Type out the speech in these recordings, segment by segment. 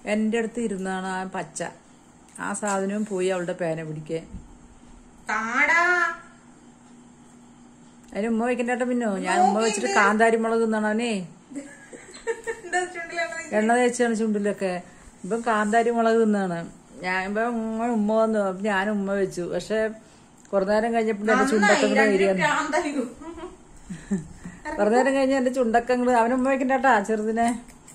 എൻ്റെ അടുത്ത് ഇരുന്നാണ് ആ പച്ച ആ സാധനവും പോയി അവളുടെ പേന പിടിക്കാൻ താടാ അതിന് ഉമ്മ വെക്കണ്ടേട്ട പിന്നോ ഞാൻ ഉമ്മ വെച്ചിട്ട് കാന്താരി മുളക് തിന്നണേ എന്താ ചുണ്ടിലാണ് എണ്ണ തേച്ചാണ് ചുണ്ടിലൊക്കെ ഇപ്പം കാന്താരി മുളക് തിന്നാണ് ഞാൻ ഇപ്പം ഉമ്മ ഉമ്മ വന്നു അപ്പൊ ഞാൻ ഉമ്മ വെച്ചു പക്ഷെ കുറു നേരം കഴിഞ്ഞപ്പോൾ എന്റെ ചുണ്ടൊക്കെ കൂടെ വരികയാണ് ഭ്രാന്തായിരിക്കും. കുറു നേരം കഴിഞ്ഞ എന്റെ ചുണ്ടൊക്കെ അങ്ങോട്ട് അവൻ ഉമ്മ വെക്കണ്ടേട്ടാ ചെറുതിനെ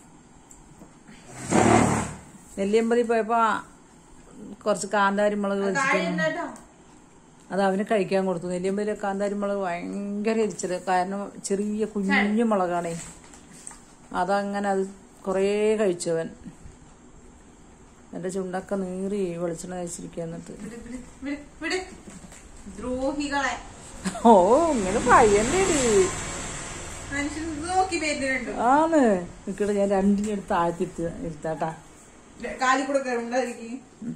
നെല്ലിയമ്പതി പോയപ്പോ കുറച്ച് കാന്താരി മുളക് വെച്ചിട്ട് കാര്യം എന്താട്ടോ? അത് അവന് കഴിക്കാൻ കൊടുത്തു നെല്ലിയമ്പതിലെ കാന്താരി മുളക് ഭയങ്കര എരിച്ചത് കാരണം ചെറിയ കുഞ്ഞു മുളകാണേ അതങ്ങനെ അത് കുറേ കഴിച്ചവൻ എന്റെ ചുണ്ടൊക്കെ നീറി വെളിച്ചെണ്ണ കഴിച്ചിരിക്കുക എന്നിട്ട് വിട്, വിട്, വിട്, വിട്. ദ്രോഹികളെ ഓ ഇങ്ങനെ പയ്യന്റെ മനുഷ്യൻ നോക്കി വരുന്നുണ്ട് ആണ് നിക്കടെ ഞാൻ രണ്ടിനും എടുത്ത് താഴ്ത്തിട്ട് ഇരുത്താട്ടാ കാലി കൂടെ കയറുണ്ടായിരിക്കും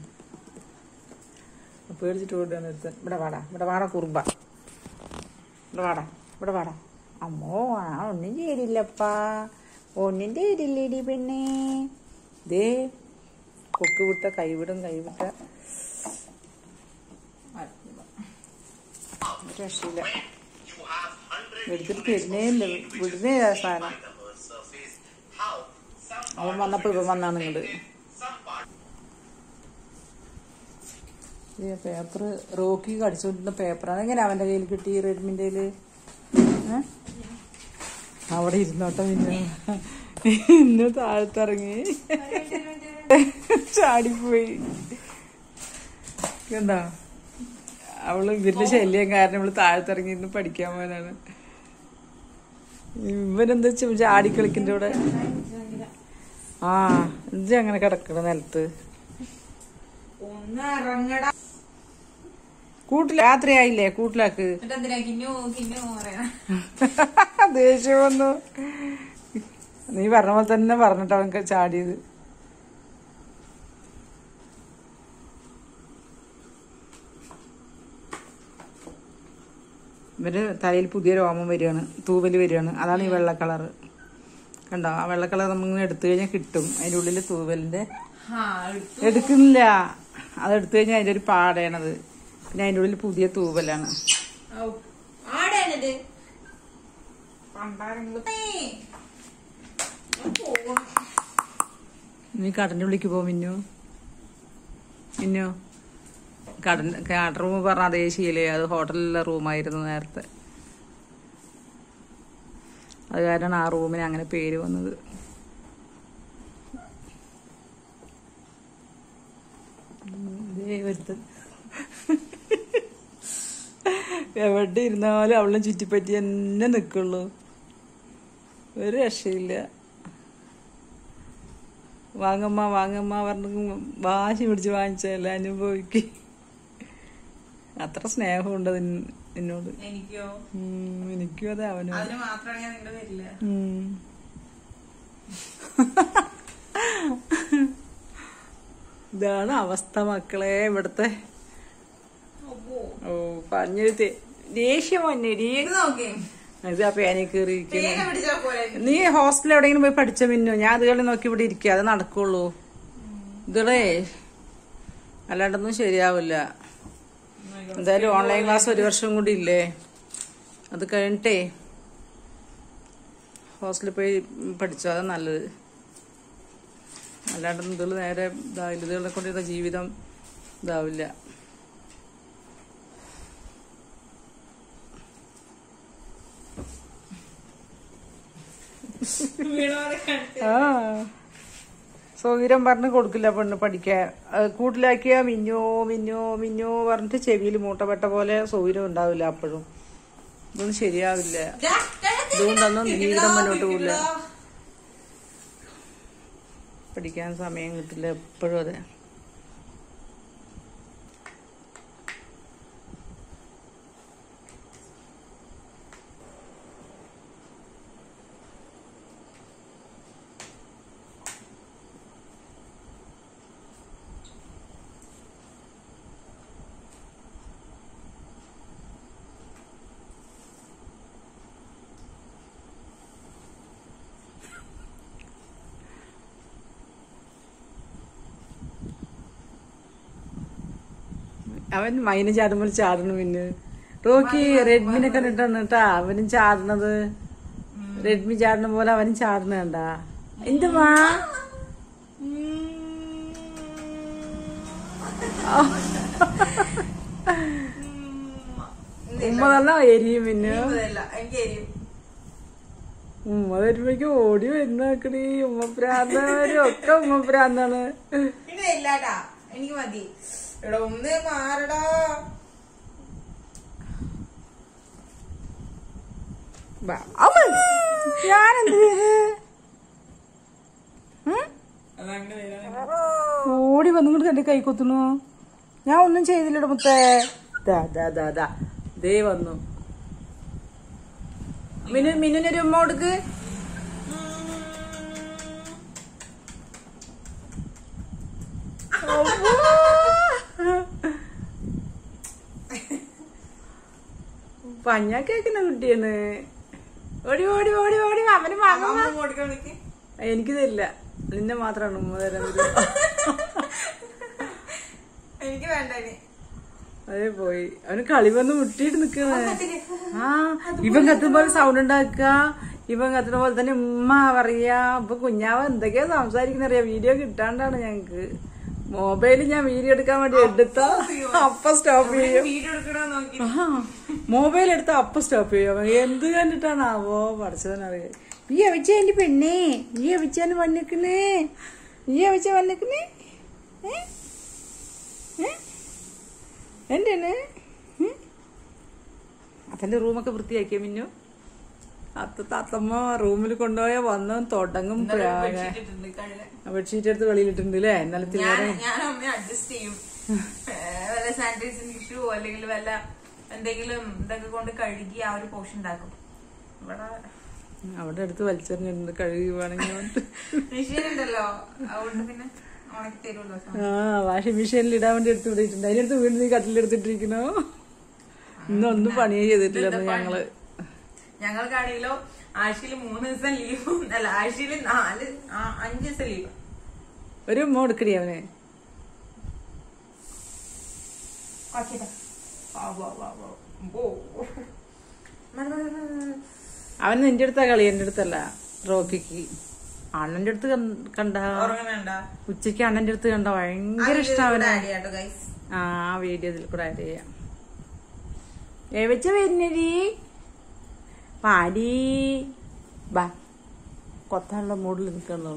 പേടിച്ചിട്ട് ഓടുകയാണ് എടുത്ത് ഇവിടെ വാടാ ഇവിടെ വാടാ കുറുമ്പ ഇവിടെ വാടാ ഇവിടെ വാടാ അമ്മോ ആ ഒന്നും ചെയ്തില്ലപ്പാ ഒന്നും ചെയ്തില്ലേടി പെണ്ണേ ദേ കൊക്ക് വിട്ട കൈവിടും കൈവിട്ട രക്ഷയില്ല എടുത്തിട്ട് തരുന്നേ ഇല്ല വിടുന്നേ ആ സാധനം അവൻ വന്നപ്പോ ഇവൻ വന്നാണ് ഇങ്ങോട്ട് ഈ പേപ്പർ റോക്കി കടിച്ചുകൊണ്ടിരുന്ന പേപ്പറാണ് എങ്ങനെ അവന്റെ കയ്യിൽ കിട്ടി റെഡ്മിന്റെ അവിടെ ഇരുന്നോട്ടെ പിന്നെ ഇന്ന് താഴത്തിറങ്ങി ചാടിപ്പോയി എന്താ അവള് ഇവരുടെ ശല്യം കാരണം അവള് താഴത്തിറങ്ങി ഇന്ന് പഠിക്കാൻ പോകാനാണ് ഇവനെന്താ വെച്ചാ ചാടി കളിക്കണ്ട ഇവിടെ ആ ഇത് അങ്ങനെ കിടക്കണ നിലത്ത് ഒന്ന് ഇറങ്ങടാ കൂട്ടിൽ രാത്രിയായില്ലേ കൂട്ടിലാക്ക് എന്നിട്ട് എന്തിനാ കിന്നു കിന്നു പറയാ ദേഷ്യം വന്നു നീ പറഞ്ഞ പോലെ തന്നെ പറഞ്ഞിട്ട് അവൻ ചാടിയത് ഇവര് തലയിൽ പുതിയ രോമം വരികയാണ് തൂവല് വരികയാണ് അതാണ് ഈ വെള്ള കളറ് കണ്ടോ ആ വെള്ള കളർ നമ്മളിങ്ങനെ എടുത്തു കഴിഞ്ഞാൽ കിട്ടും അതിൻ്റെ ഉള്ളിൽ തൂവലിന്റെ ആ എടുത്തു എടുക്കുന്നില്ല അത് എടുത്തു കഴിഞ്ഞാൽ അതിന്റെ ഒരു പാടയാണത് പിന്നെ അതിൻ്റെ ഉള്ളിൽ പുതിയ തൂവലാണ് ഔ, ആടാണിത് പണ്ടാരെങ്കിലും ഏയ്. ഞാൻ പോവാ. നീ കടന്റെ ഉള്ളിക്ക് പോ മിന്നു മിന്നു കടൻ കട റൂം പറഞ്ഞ അതേ ശീലേ അത് ഹോട്ടലിലെ റൂമായിരുന്നു നേരത്തെ അത് കാരണം ആ റൂമിന് അങ്ങനെ പേര് വന്നത് ദേ ഒരുത്തൻ. എവിടെ ഇരുന്നാലും അവളെ ചുറ്റിപ്പറ്റി തന്നെ നിക്കുള്ളൂ ഒരു രക്ഷയില്ല വാങ്ങമ്മ വാങ്ങമ്മ പറഞ്ഞു വാശി പിടിച്ച് വാങ്ങിച്ചല്ല അനുഭവിക്ക് അത്ര സ്നേഹമുണ്ട് അതിന് എന്നോട് എനിക്കോ ഉം, എനിക്കും അതെ അവനും അതിന് മാത്രമാണ് ഞാൻ നിങ്ങളുടെ വരില്ല ഉം. ഇതാണ് അവസ്ഥ മക്കളെ ഇവിടുത്തെ അപ്പോ ഓ പറഞ്ഞൊരു തേ- ദേഷ്യം വന്നേരി ഇത് നോക്കേ ഇത് ആ പേനയിൽ കയറിയിരിക്കുന്നു പേന പിടിച്ചാ പോലെ നീ ഹോസ്റ്റലിൽ എവിടെയെങ്കിലും പോയി പഠിച്ച മിന്നു ഞാൻ അതുകളെ നോക്കി ഇവിടെ ഇരിക്കുക അത് നടക്കുള്ളൂ ഇതളേ അല്ലാണ്ടൊന്നും ശരിയാവില്ല എന്തായാലും ഓൺലൈൻ ക്ലാസ് ഒരു വർഷം കൂടി ഇല്ലേ അത് കഴിഞ്ഞിട്ടേ ഹോസ്റ്റലിൽ പോയി പഠിച്ചോ അത് നല്ലത് അല്ലാണ്ടൊന്നും ഇതുകൾ നേരെ ഇതാവില്ല ഇതുകളെ കൊണ്ടിരുന്ന ജീവിതം ഇതാവില്ല വീണോടെ കണ്ടിട്ട് ആ സൗകര്യം പറഞ്ഞ് കൊടുക്കില്ല പെണ്ണ് പഠിക്കാൻ അത് കൂട്ടിലാക്കിയ മിന്നോ മിന്നോ മിന്നോ പറഞ്ഞിട്ട് ചെവിയിൽ മൂട്ടപ്പെട്ട പോലെ സൗകര്യം ഉണ്ടാവില്ല അപ്പോഴും ഇതൊന്നും ശരിയാവില്ല ദാ, ദാ, ഇതുകൊണ്ടൊന്നും ജീവിതം മുന്നോട്ട് പോകില്ല ഇതാ. പഠിക്കാൻ സമയം കിട്ടില്ല എപ്പോഴും അതെ അവൻ മൈന് ചാടുമ്പോൾ ചാടണു പിന്നെ റോക്കി റെഡ്മിനെ കണ്ടിട്ടാണ് കേട്ടാ അവനും ചാടണത് റെഡ്മി ചാടണ പോലെ അവനും ചാടണ കണ്ടാ എന്തുവാ ഉമ്മ തന്നെ എരിയും പിന്നെ എനിക്ക് എരിയും ഉമ്മ വരുമ്പോഴേക്ക് ഓടി വരുന്നേക്കണീ ഉമ്മ പ്രാന്തവരും ഒക്കെ ഉമ്മ പ്രാന്താണ് പിന്നെ ഇല്ലാട്ടാ എനിക്ക് മതി എടാ ഒന്ന് മാറടാ ബാ. അവൻ ഞാനെന്ത് ചെയ്ത് ഉം? ഓടി വന്നുകൊണ്ട് എന്റെ കൈ കൊത്തുന്നു ഞാൻ ഒന്നും ചെയ്തില്ലട മുത്തേ ദാ ദാ ദാ ദാ ദേ വന്നു മിനു മിനുനൊരു ഉമ്മ കൊടുക്ക് പഞ്ഞാ കേക്കുന്ന കുട്ടിയാണ് ഓടി ഓടി ഓടി ഓടി അവന് വാങ്ങാൻ അമ്മ കൊടുക്കാൻ വിളിക്ക് എനിക്ക് തരില്ല നിന്നെ മാത്രമാണ് ഉമ്മ തരാൻ പറ്റുക എനിക്ക് വേണ്ട ഇനി അതേ പോയി അവന് കളി വന്ന് മുട്ടിയിട്ട് നിക്കണേ ആ ഇവൻ കത്തുന്ന പോലെ സൗണ്ട് ഉണ്ടാക്കുക ഇവൻ കത്തുന്ന പോലെ തന്നെ ഉമ്മ പറയാ ഇപ്പൊ കുഞ്ഞാവ് എന്തൊക്കെയാ സംസാരിക്കുന്ന അറിയാം വീഡിയോ കിട്ടാണ്ടാണ് ഞങ്ങക്ക് മൊബൈലിൽ ഞാൻ വീഡിയോ എടുക്കാൻ വേണ്ടി എടുത്താ അപ്പൊ സ്റ്റോപ്പ് ചെയ്യും വീഡിയോ എടുക്കണോ നോക്കി ആ മൊബൈൽ എടുത്താ അപ്പൊ സ്റ്റോപ്പ് ചെയ്യും അവൻ എന്ത് കണ്ടിട്ടാണാവോ പഠിച്ചവനറിയാം നീ അവിച്ച എന്റെ പെണ്ണേ നീ അവിച്ചാന് വന്നിക്കണേ നീ അവിച്ച വന്നിക്കണേ ഏ ഏ എന്താണ് അപ്പന്റെ റൂമൊക്കെ വൃത്തിയാക്കിയ മിന്നു അത്ത താത്തമ്മ റൂമിൽ കൊണ്ടുപോയ വന്നവൻ തുടങ്ങും പ്രായ ഇട്ടിട്ടുണ്ട് കഴുകാൻ ബെഡ്ഷീറ്റ് എടുത്ത് വെളിയിലിട്ടുണ്ട് അല്ലേ എന്നാലും ഞാൻ തിരികെ ഞാൻ അമ്മ അഡ്ജസ്റ്റ് ചെയ്യും ഏ, വല്ല സാനിറ്റൈസിങ് ഇഷ്യൂ അല്ലെങ്കിൽ വല്ല എന്തെങ്കിലും ഇതൊക്കെ കൊണ്ട് കഴുകി ആ ഒരു പോഷൻ ഉണ്ടാക്കും ഇവിടെ അവിടെ എടുത്ത് വലിച്ചെറിഞ്ഞിട്ടുണ്ട് കഴുകി വേണമെങ്കിൽ വന്നിട്ട്. മെഷീൻ ഉണ്ടല്ലോ അതുകൊണ്ട് പിന്നെ ഉണക്കി തരുമല്ലോ ആ വാഷിംഗ് മെഷീനിൽ ഇടാൻ വേണ്ടി എടുത്ത് വിട്ടിട്ടുണ്ട് അതിനടുത്ത് വീണ്ടും നീ കട്ടിലെടുത്തിട്ടിരിക്കണോ ഇന്നൊന്നും പണിയേ ചെയ്തിട്ടില്ല ഇന്ന് ഞങ്ങള് ഞങ്ങൾക്കാണെങ്കിലോ ആഴ്ചയിൽ മൂന്ന് ദിവസം ലീവ് അല്ല ആഴ്ചയിൽ നാല് ആ, അഞ്ച് ദിവസം ലീവ് ഒരു ഉമ്മ കൊടുക്കടി അവന് അവൻ നിന്റെ അടുത്താ കളി എന്റെ അടുത്തല്ല റോക്കിക്ക് അണ്ണന്റെ അടുത്ത് കൺ- കണ്ട ഉറങ്ങണണ്ട ഉച്ചക്ക് അണ്ണന്റെ അടുത്ത് കണ്ട ഭയങ്കര ഇഷ്ടം അവന് ഗൈസ് ആ വീഡിയോ ഇതിൽ കൂടെ ആഡ് ചെയ്യാം എവച്ച വരുന്നടി പാടി ബാ കൊത്താനുള്ള മൂഡിൽ നിൽക്കണോ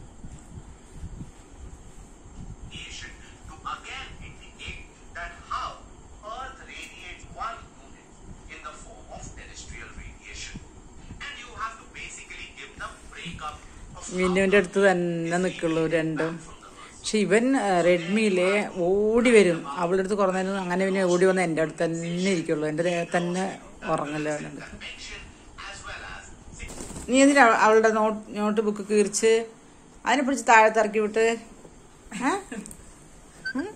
radiation to again indicate that how Earth radiates one unit in the form of terrestrial radiation. And you have to basically give the breakup of മിന്നുവിന്റെ അടുത്ത് തന്നെ നിൽക്കുള്ളൂ രണ്ടും പക്ഷെ ഇവൻ റെഡ്മിയിലെ ഓടി വരും അവളുടെ അടുത്ത് കുറേ നേരം അങ്ങനെ പിന്നെ ഓടി വന്ന് എൻ്റെ അടുത്ത് തന്നെ ഇരിക്കുള്ളൂ എൻ്റെ ദേഹത്ത് തന്നെ ഉറങ്ങല്ലോ അവനുണ്ട് dimension as well as നീ എന്തിനാ അവളുടെ നോട്ട് നോട്ട് ബുക്ക് കീറിച്ച് അതിനെ പിടിച്ച് താഴത്ത് ഇറക്കി വിട്ട് ഏ? ഉം?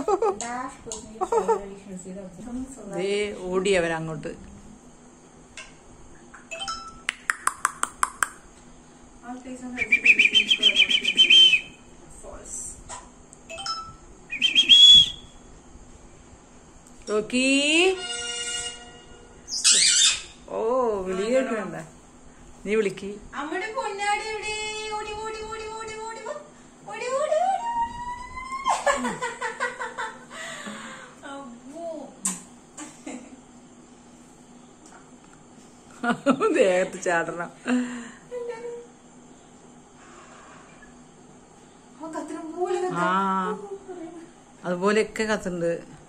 ദേ ഓടി അവൻ അങ്ങോട്ട് നോക്കി ഓ വിളി കേൾക്കണ്ട നീ വിളിക്ക് അമ്മയുടെ പൊന്നാടി എവിടെ ഓടി ഓടി ഓടി ഓടി ഓടി വാ. ഓടി ഓടി ഓടി അമ്മോ. ദേഹത്ത് ചാടണം അവൻ കത്തിന പോലെ ആ അതുപോലെയൊക്കെ കത്തുണ്ട്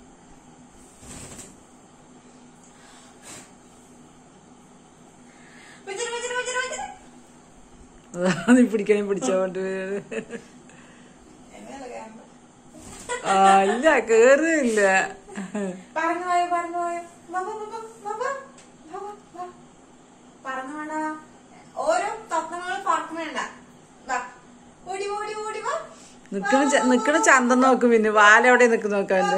വെച്ചിട്ട് വെച്ചിട്ട് വെച്ചിട്ട് വെച്ചിട്ട് അതാ നീ പിടിക്കണേ പിടിച്ചോണ്ട് എന്നെയല്ല ക്യാമറ. ആ ഇല്ല കേറില്ല പറന്നു പോയോ പറന്നു പോയോ വാ, വാ, വാ, വാ, വാ, വാ. വാ, വാ, വാ. പറന്നു വേണ്ട ഓരോ തത്വങ്ങളും പറക്കും വേണ്ട വാ. ഓടി ഓടി ഓടി വാ നിക്കണ ച- നിക്കണ ചന്തം നോക്കും പിന്നെ വാലെവിടെ നിക്കുന്ന നോക്കാം അവന്റെ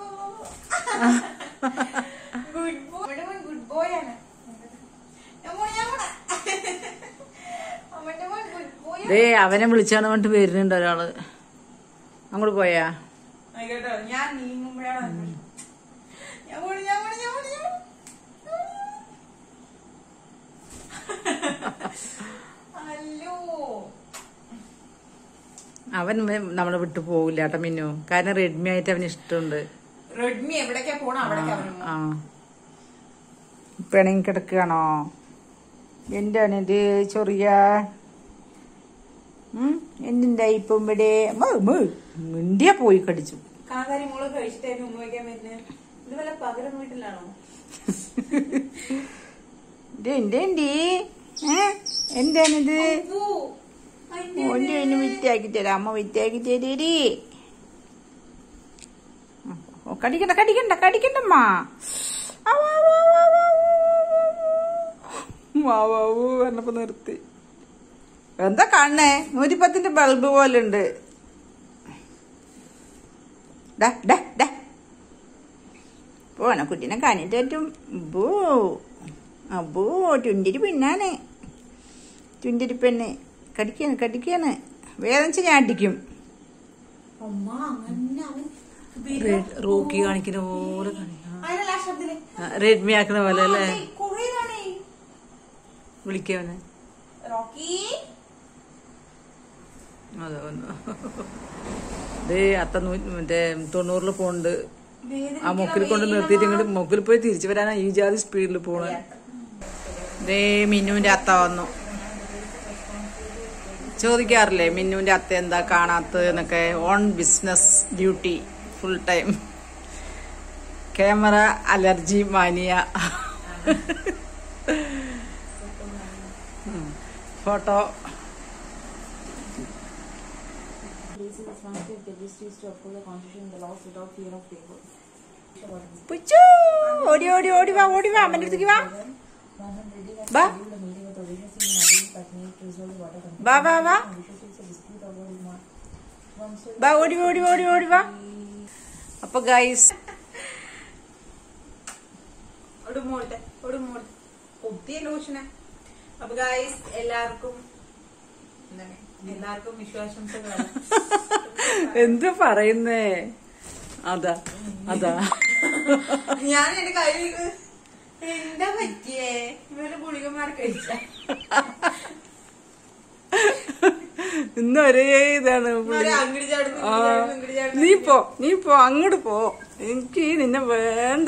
ഗുഡ് ബോയ് ഗുഡ് ബോയ് ആണ് അമ്മോ, ഞാൻ പോണെ. അമ്മന്റെ മോൻ ഗുഡ് ബോയ് ദേ അവനെ വിളിച്ചാണ് പറഞ്ഞിട്ട് വരുന്നുണ്ട് ഒരാള് അങ്ങോട്ട് പോയാ ആയിക്കോട്ടെ ഞാൻ നീങ്ങുമ്പോഴാണ് അവൻ മ- നമ്മളെ വിട്ടു പോകില്ല കേട്ടോ മിന്നു കാരണം റെഡ്മി ആയിട്ട് അവന് ഇഷ്ടമുണ്ട് റെഡ്മി എവിടേക്കാ പോണ അവിടേക്കാ അവന് ആ പിണങ്ങി കിടക്കുകയാണോ എന്റെ അവനത് ചൊറിയ എന്തിണ്ടാ ഇപ്പം ഇവിടെ മിണ്ടിയ പോയി കടിച്ചു കാന്താരി മോള് കഴിച്ചിട്ടായിരുന്നു ഉമ്മ വയ്ക്കാൻ വരുന്നത് ഇത് വല്ല പകരം വീട്ടിലാണോ എന്റെ എന്റെ എന്താണിത് പൂ. അതിന്റെ ഓന്റെ അതിന് വിറ്റാക്കി തരാം അമ്മ വിറ്റാക്കി തരേരി ഓ കടിക്കണ്ട കടിക്കണ്ട കടിക്കണ്ടമ്മ മാവാവൂ പറഞ്ഞപ്പോ നിർത്തി എന്താ കാണണേ നൂറ്റിപ്പത്തിന്റെ ബൾബ് പോലെ ഉണ്ട് പോണ കുട്ടീനെ കാണിട്ട് പറ്റും ബൂ അബൂ ചുണ്ടിരി പിന്നാണ് ചുണ്ടിരി പെണ്ണ് കടിക്കാണ് കടിക്കാണ് വേദനിച്ച് ഞാൻ അടിക്കും അമ്മ അങ്ങനെ അവൻ റോക്കി കാണിക്കുന്ന പോലെ കാണിക്കണം അതിനല്ല ആ ശബ്ദത്തില് റെഡ്മി ആക്കണ പോലെ അല്ലേ കുറേതാണേ വിളിക്കവനെ റോക്കി അതെ വന്നു ഇത് അത്ത നൂ- മറ്റേ തൊണ്ണൂറിൽ പോണ്ട് ആ മുക്കിൽ കൊണ്ട് നിർത്തിയിട്ട് ഇങ്ങോട്ട് മുക്കിൽ പോയി തിരിച്ചു വരാനാ ഈ ജാതി സ്പീഡിൽ പോണ ദേ മിന്നുവിന്റെ അത്ത വന്നു ചോദിക്കാറില്ലേ മിന്നുവിന്റെ അത്ത എന്താ കാണാത്തത് എന്നൊക്കെ on business duty full time camera allergy mania photo പുച്ചു ഓടി ഓടി ഓടി വാ ഓടി വാ അമ്മന്റെ അടുത്തേക്ക് വാ വാ വാ വാ വാ വാ ഓടി ഓടി ഓടി ഓടി വാ അപ്പൊ ഗൈസ് ഒരു മോളത്തെ ഒരു മോളത്തെ പുതിയ ലോഷന അപ്പൊ ഗായ്സ് എല്ലാവർക്കും എന്താണ് എല്ലാവർക്കും വിശ്വാസംസകളാണ് എന്ത് പറയുന്നേ അതാ അതാ ഞാൻ എന്റെ കൈ എന്താ പറ്റിയേ ഇവരുടെ ഗുളികമാർ കഴിച്ച ഇന്ന് ഒരേ ഇതാണ് പുള്ളി. അങ്ങോട്ട് ചാടുന്നു ആ, ഇങ്ങോട്ട് ചാടുന്നു നീ പോ നീ പോ അങ്ങോട്ട് പോ എനിക്ക് നിന്നെ വേണ്ട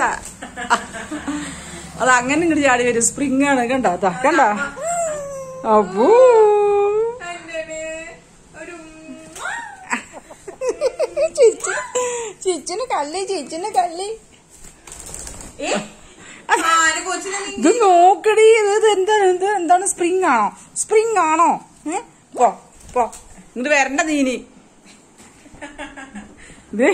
അത് അങ്ങനെ ഇങ്ങോട്ട് ചാടി വരും സ്പ്രിങ് ആണ് കണ്ട അതാ കണ്ട അപ്പൂ എന്താണ് ഒരു ചിച്ചു ചിച്ചിന് കള്ളി ചിച്ചിന് കള്ളി ഏ ആന കൊച്ചിനെ നീ ഇത് നോക്കടി ഇത് ഇത് എന്താണ് ഇത് എന്താണ് സ്പ്രിങ് ആണോ സ്പ്രിങ് ആണോ ഏ? പോ പോ ഇങ്ങോട്ട് വരണ്ട നീനി ഇത്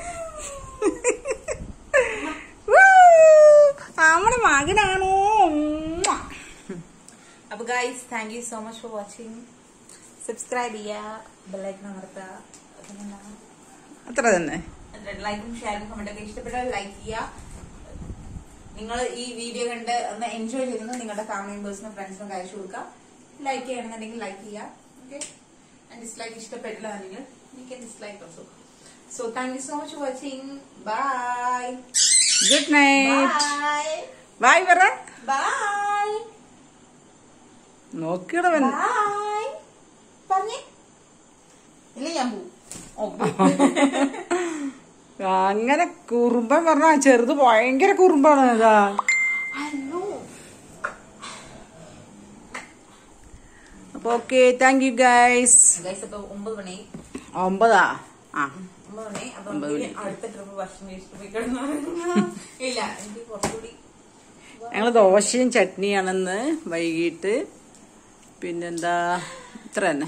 നമ്മുടെ മകനാണോ ഉമ്മ. അപ്പൊ guys thank you so much for watching subscribe ചെയ്യുക ബെല്ലൈക്കൺ അമർത്തുക പിന്നെന്താണ് അത്ര തന്നെ ലൈക്കും ഷെയറും കമന്റ് ഒക്കെ ഇഷ്ടപ്പെട്ടാൽ ലൈക്ക് ചെയ്യുക നിങ്ങൾ ഈ വീഡിയോ കണ്ട് ഒന്ന് എൻജോയ് ചെയ്യുന്നത് നിങ്ങളുടെ ഫാമിലി മെമ്പേഴ്സിനും ഫ്രണ്ട്സിനും അയച്ചു കൊടുക്കുക ലൈക്ക് ചെയ്യണമെന്നുണ്ടെങ്കിൽ ലൈക്ക് ചെയ്യുക ഓക്കെ ഡിസ്ലൈക്ക് ഇഷ്ടപ്പെട്ടില്ല നിങ്ങൾ എനിക്ക് dislike also so thank you so much for watching bye good night bye bye പറ ബൈ നോക്കിയടവൻ ബൈ പറഞ്ഞേ ഇല്ല ഞാൻ പോവും ഓ, അങ്ങനെ കുറുമ്പൻ പറഞ്ഞ ചെറുത് ഭയങ്കര കുറുമ്പാണ് ഇതാ ഹലോ അപ്പൊ okay thank you guys guys അപ്പൊ ഒമ്പത് മണി ഒമ്പതാ ആ ഒമ്പത് മണി അപ്പൊ ഒമ്പത് നമുക്ക് മണി. ഇനി അടുത്ത ട്രിപ്പ് ഭക്ഷണം കഴിച്ചിട്ട് പോയി കിടന്നു ഇല്ല എനിക്ക് കുറച്ചുകൂടി ഞങ്ങൾ ദോശയും ചട്നിയാണെന്ന് വൈകിട്ട് പിന്നെന്താ ഇത്ര തന്നെ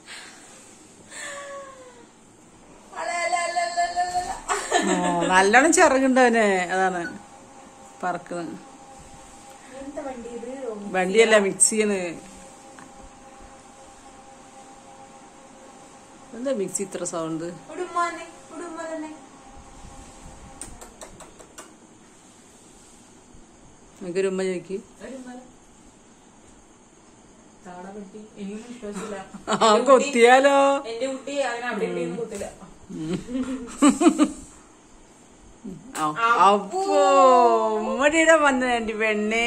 ഓ, നല്ലോണം ചിറകുണ്ടവന് അതാണ് പറക്കുന്നത് എന്താ വണ്ടി ഇത് വണ്ടിയല്ല മിക്സിയാണ് എന്താ മിക്സി ഇത്ര സൗണ്ട് ഉടുമ്മാനെ ഉടുമ്മ തന്നെ എനിക്കൊരു ഉമ്മ ചോദിക്ക് ഉടുമ്മ താട പറ്റി എനിക്കും വിശ്വാസമില്ല ആ കൊത്തിയാലോ എന്റെ കുട്ടി അങ്ങനെ അവിടെ ഇവിടെയൊന്നും കുത്തില്ല ആ, അപ്പോ ഉമ്മടിയുടെ വന്ന എന്റെ പെണ്ണേ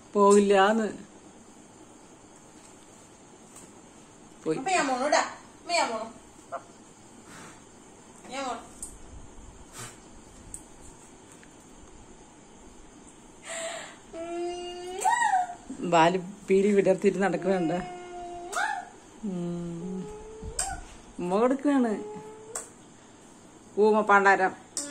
പോകില്ലാന്ന് പോയി അപ്പൊ ഞാൻ പോണൂടാ അപ്പൊ ഞാൻ പോണു ഞാൻ പോണു വാല് പീലി വിടർത്തിട്ട് നടക്കുന്നുണ്ട ഉമ്മ കൊടുക്കാണ് ഊമ പണ്ടാരം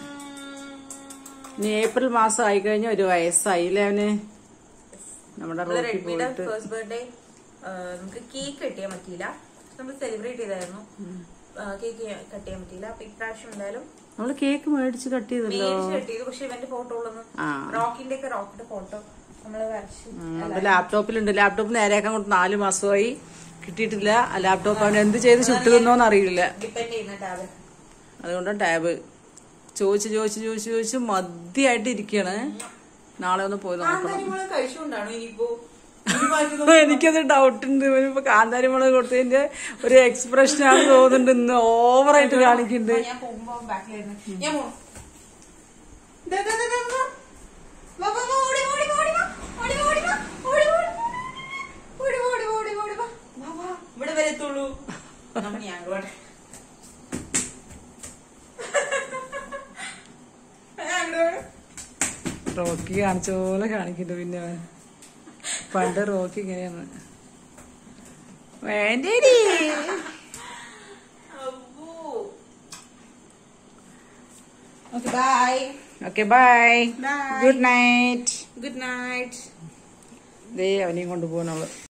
ഇനി ഏപ്രിൽ മാസം ആയി കഴിഞ്ഞ ഒരു വയസ്സായില്ലേ അവന് നമ്മുടെ നമ്മള് റോട്ടിൽ റെഡ്മിയുടെ പോയിട്ട് ഫസ്റ്റ് ബർത്ത്ഡേ നമുക്ക് കേക്ക് കട്ട് ചെയ്യാൻ പറ്റിയില്ല നമ്മൾ സെലിബ്രേറ്റ് ചെയ്തായിരുന്നു കേക്ക് കട്ട് ചെയ്യാൻ പറ്റിയില്ല അപ്പൊ ഇപ്രാവശ്യം എന്തായാലും നമ്മള് കേക്ക് മേടിച്ച് കട്ട് ചെയ്തല്ലോ മേടിച്ച് കട്ട് ചെയ്തു പക്ഷെ ഇവന്റെ ഫോട്ടോകളൊന്നും ആ. റോക്കിന്റെ ഒക്കെ റോക്കിന്റെ ഫോട്ടോ നമ്മള് വരച്ചു അത് ലാപ്ടോപ്പിലുണ്ട് ലാപ്ടോപ്പ് നേരെയാക്കാൻ കൊണ്ട് നാല് മാസമായി കിട്ടിയിട്ടില്ല ആ ലാപ്ടോപ്പ് അവൻ എന്ത് ചെയ്ത് ചുട്ടു തിന്നോന്ന് അറിയില്ല ഡിപ്പെൻഡ് ചെയ്യുന്ന ടാബ് അതുകൊണ്ട് ടാബ് ചോദിച്ച് ചോദിച്ച് ചോദിച്ച് ചോദിച്ച് മതിയായിട്ട് ഇരിക്കുകയാണ് നാളെ ഒന്ന് പോയി നോക്കണം കാര്യങ്ങള് കഴിച്ചുകൊണ്ടാണോ ഇനിയിപ്പോ എനിക്കത് ഡൗട്ട് ഉണ്ട് ഇവനിപ്പോ കാന്താരി മുളക് കൊടുത്തതിന്റെ ഒരു എക്സ്പ്രഷൻ ആണ് തോന്നുന്നുണ്ട് ഇന്ന് ഓവറായിട്ട് കാണിക്കുന്നുണ്ട് ഞാൻ പോകുമ്പോ ബാക്കിലായിരുന്നു ഞാൻ പോണു ദാ, ദാ, ദാ, ദാ, ദാ. വാ, വാ, വാ, ഓടി, ഓടി, ഓടി, വാ. ഓടി, ഓടി, വാ. ഓടി, ഓടി. ഓടി, ഓടി, ഓടി, ഓടി, വാ. വാ, വാ. ഇവിടെ വരെ എത്തുള്ളൂ നമ്മൾ ഞാൻ അങ്ങോട്ട് ഞാൻ അങ്ങോട്ട് റോക്കി കാണിച്ച പോലെ കാണിക്കുന്നുണ്ട് പിന്നെ അവൻ പണ്ട് റോക്കി ഇങ്ങനെയാണ് വേണ്ടേടി okay bye okay bye Bye. Good night good night ദേ അവനെയും കൊണ്ടുപോകണവള്